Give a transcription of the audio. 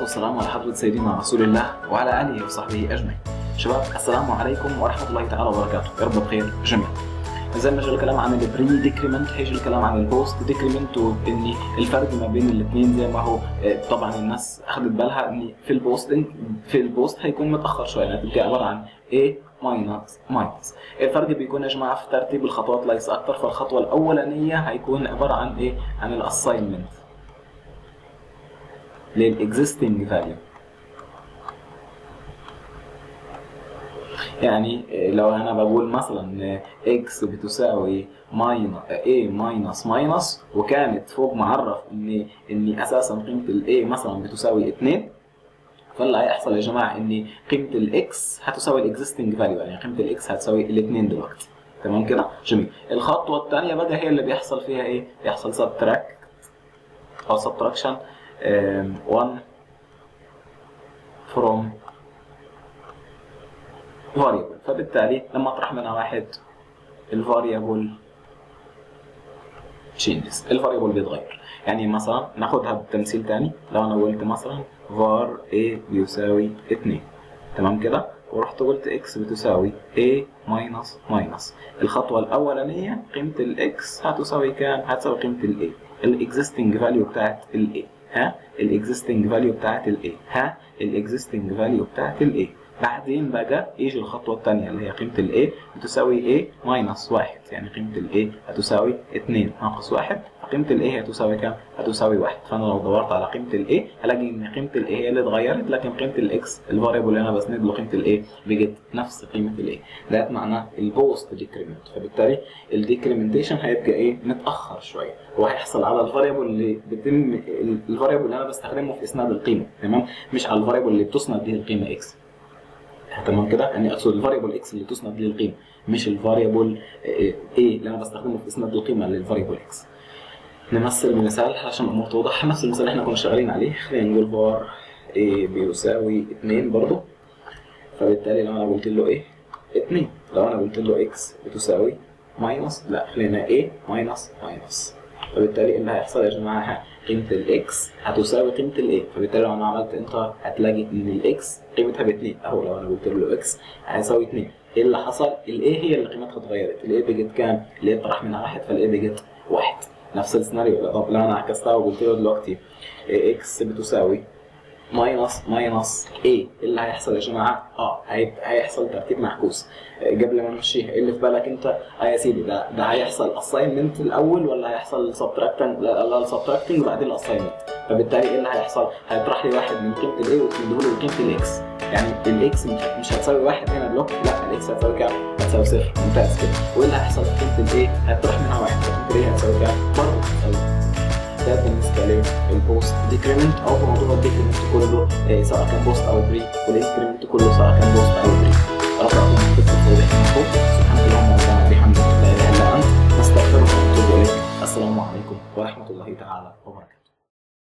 والسلام على حضرة سيدنا رسول الله وعلى آله وصحبه أجمعين. شباب السلام عليكم ورحمة الله تعالى وبركاته، يا رب بخير جميعا. زي ما جاء الكلام عن البري ديكريمنت هيجي الكلام عن البوست ديكريمنت وان الفرق ما بين الاثنين زي ما هو آه، طبعا الناس اخذت بالها ان في البوست في البوست هيكون متاخر شويه يعني هتبقى عباره عن A ماينس ماينس الفرق بيكون يا جماعه في ترتيب الخطوات ليس اكثر فالخطوه الاولانيه هيكون عباره عن ايه عن الاساينمنت للاكزيستنج فاليو يعني لو انا بقول مثلا x بتساوي ماينس a ماينس ماينس وكانت فوق معرف ان ان اساسا قيمه ال a مثلا بتساوي 2 فاللي هيحصل يا جماعه ان قيمه الاكس هتساوي الاكزيستنج فاليو يعني قيمه الاكس هتساوي الاثنين دلوقتي تمام كده جميل الخطوه الثانيه بقى هي اللي بيحصل فيها ايه بيحصل سبتراكت او سبتراكشن 1 from variable فبالتالي لما اطرح منها واحد الفاريبل changes الفاريبل بيتغير يعني مثلا ناخدها بتمثيل تاني لو انا قلت مثلا var a بيساوي 2 تمام كده ورحت قلت x بتساوي a ماينس ماينس الخطوة الأولانية قيمة الاكس هتساوي كام؟ هتساوي قيمة ال a الاكزيستنج فاليو بتاعت ال a ها الاكزيستنج فاليو بتاعت ال a ها الاكزيستنج فاليو بتاعت ال a بعدين بقى يجي الخطوة الثانية اللي هي قيمة ال A بتساوي A ماينس واحد يعني قيمة ال A هتساوي 2 ناقص واحد فقيمة ال A هتساوي كام؟ هتساوي واحد فأنا لو دورت على قيمة ال A هلاقي إن قيمة ال A هي اللي اتغيرت لكن قيمة ال X الفاريبل اللي أنا بسند له قيمة ال A بقت نفس قيمة ال A ده معناه البوست ديكريمنت فبالتالي الديكريمنتيشن هيبقى إيه؟ متأخر شوية وهيحصل على الفاريبل اللي بيتم الفاريبل اللي أنا بستخدمه في إسناد القيمة تمام؟ مش على الفاريبل اللي بتسند به القيمة X تمام كده يعني اقصد الفاريبل اكس اللي تسند للقيمه مش الفاريبل ايه اللي انا بستخدمه في اسناد القيمه للفاريبل اكس نمثل بمثال عشان الامور توضح نفس المثال اللي احنا كنا شغالين عليه خلينا نقول فار ايه بيساوي 2 برضه فبالتالي لو انا قلت له ايه 2 لو انا قلت له اكس بتساوي ماينس لا خلينا ايه ماينس ماينس فبالتالي اللي هيحصل يا جماعه قيمه الاكس هتساوي قيمه الايه فبالتالي لو انا عملت انتر هتلاقي ان الاكس قيمتها ب 2 اهو لو انا قلت له اكس هيساوي 2 ايه اللي حصل الايه هي اللي قيمتها اتغيرت الايه بقت كام الايه طرح منها واحد فالايه بقت واحد نفس السيناريو طب لو انا عكستها وقلت له دلوقتي اكس بتساوي ماينس ماينس ايه اللي هيحصل يا جماعه؟ اه هيحصل ترتيب معكوس قبل ما نمشيها ايه اللي في بالك انت؟ اه يا سيدي ده ده هيحصل اساينمنت الاول ولا هيحصل سبتراكتنج لا سبتراكتنج وبعدين الاساينمنت فبالتالي ايه اللي هيحصل؟ هيطرح لي واحد من قيمه الايه وتديه له قيمه الاكس يعني الاكس مش هتساوي واحد هنا دلوقتي لا الاكس هتساوي كام؟ هتساوي صفر ممتاز كده وايه اللي هيحصل في قيمه الايه؟ هيطرح منها واحد فقيمه الايه هتساوي كام؟ برضه هتساوي ده بالنسبه للبوست ديكريمنت او في موضوع الديكريمنت كله سواء كان بوست او بري والانكريمنت كله سواء كان بوست او بري